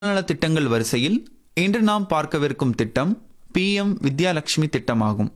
நலத் திட்டங்கள் வரிசையில் இன்று நாம் பார்க்கவிருக்கும் திட்டம் பிஎம் வித்யாலட்சுமி திட்டமாகும்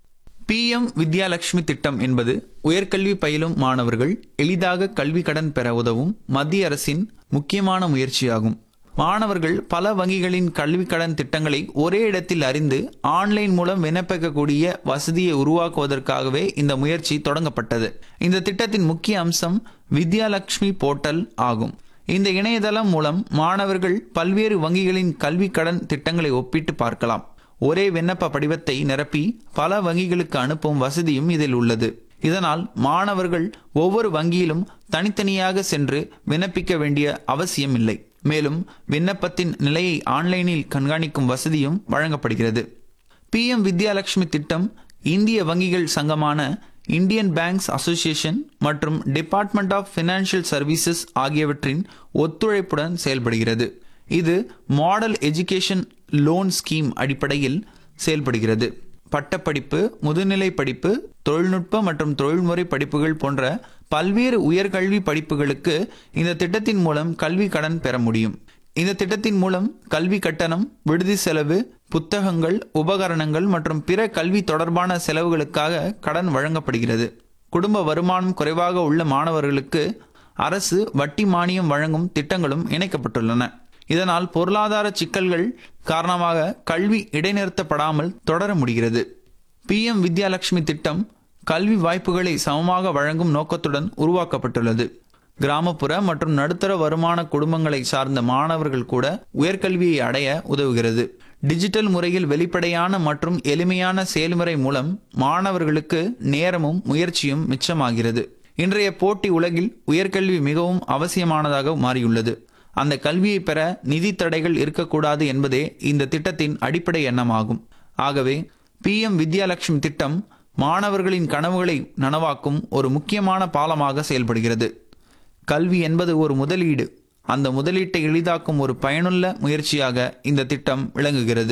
பிஎம் வித்யாலட்சுமி திட்டம் என்பது உயர்கல்வி பயிலும் மாணவர்கள் எளிதாக கல்வி கடன் பெற உதவும் மத்திய அரசின் முக்கியமான முயற்சியாகும் மாணவர்கள் பல வங்கிகளின் கல்வி கடன் திட்டங்களை ஒரே இடத்தில் அறிந்து ஆன்லைன் மூலம் விண்ணப்பிக்கக்கூடிய வசதியை உருவாக்குவதற்காகவே இந்த முயற்சி தொடங்கப்பட்டது இந்த திட்டத்தின் முக்கிய அம்சம் வித்யாலட்சுமி போர்ட்டல் ஆகும் இந்த இணையதளம் மூலம் மாணவர்கள் பல்வேறு வங்கிகளின் கல்வி கடன் திட்டங்களை ஒப்பிட்டு பார்க்கலாம் ஒரே விண்ணப்ப படிவத்தை நிரப்பி பல வங்கிகளுக்கு அனுப்பும் வசதியும் இதில் உள்ளது இதனால் மாணவர்கள் ஒவ்வொரு வங்கியிலும் தனித்தனியாக சென்று விண்ணப்பிக்க வேண்டிய அவசியம் இல்லை மேலும் விண்ணப்பத்தின் நிலையை ஆன்லைனில் கண்காணிக்கும் வசதியும் வழங்கப்படுகிறது பிஎம் வித்யாலட்சுமி திட்டம் இந்திய வங்கிகள் சங்கமான இந்தியன் பேங்க்ஸ் அசோசியேஷன் மற்றும் டிபார்ட்மெண்ட் ஆஃப் ஃபினான்ஷியல் சர்வீசஸ் ஆகியவற்றின் ஒத்துழைப்புடன் செயல்படுகிறது இது மாடல் எஜுகேஷன் லோன் ஸ்கீம் அடிப்படையில் செயல்படுகிறது பட்டப்படிப்பு முதுநிலை படிப்பு தொழில்நுட்ப மற்றும் தொழில்முறை படிப்புகள் போன்ற பல்வேறு உயர்கல்வி படிப்புகளுக்கு இந்த திட்டத்தின் மூலம் கல்வி கடன் பெற முடியும் இந்த திட்டத்தின் மூலம் கல்வி கட்டணம் விடுதி செலவு புத்தகங்கள் உபகரணங்கள் மற்றும் பிற கல்வி தொடர்பான செலவுகளுக்காக கடன் வழங்கப்படுகிறது குடும்ப வருமானம் குறைவாக உள்ள மாணவர்களுக்கு அரசு வட்டி மானியம் வழங்கும் திட்டங்களும் இணைக்கப்பட்டுள்ளன இதனால் பொருளாதார சிக்கல்கள் காரணமாக கல்வி இடைநிறுத்தப்படாமல் தொடர முடிகிறது பிஎம் வித்யாலட்சுமி திட்டம் கல்வி வாய்ப்புகளை சமமாக வழங்கும் நோக்கத்துடன் உருவாக்கப்பட்டுள்ளது கிராமப்புற மற்றும் நடுத்தர வருமான குடும்பங்களை சார்ந்த மாணவர்கள் கூட உயர்கல்வியை அடைய உதவுகிறது டிஜிட்டல் முறையில் வெளிப்படையான மற்றும் எளிமையான செயல்முறை மூலம் மாணவர்களுக்கு நேரமும் முயற்சியும் மிச்சமாகிறது இன்றைய போட்டி உலகில் உயர்கல்வி மிகவும் அவசியமானதாக மாறியுள்ளது அந்த கல்வியை பெற நிதி தடைகள் இருக்கக்கூடாது என்பதே இந்த திட்டத்தின் அடிப்படை எண்ணமாகும் ஆகவே பிஎம் வித்யாலட்சுமி திட்டம் மாணவர்களின் கனவுகளை நனவாக்கும் ஒரு முக்கியமான பாலமாக செயல்படுகிறது கல்வி என்பது ஒரு முதலீடு அந்த முதலீட்டை எளிதாக்கும் ஒரு பயனுள்ள முயற்சியாக இந்த திட்டம் விளங்குகிறது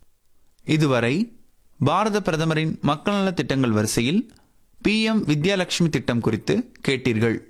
இதுவரை பாரத பிரதமரின் மக்கள் நலத் திட்டங்கள் வரிசையில் பிஎம் வித்யாலட்சுமி திட்டம் குறித்து கேட்டீர்கள்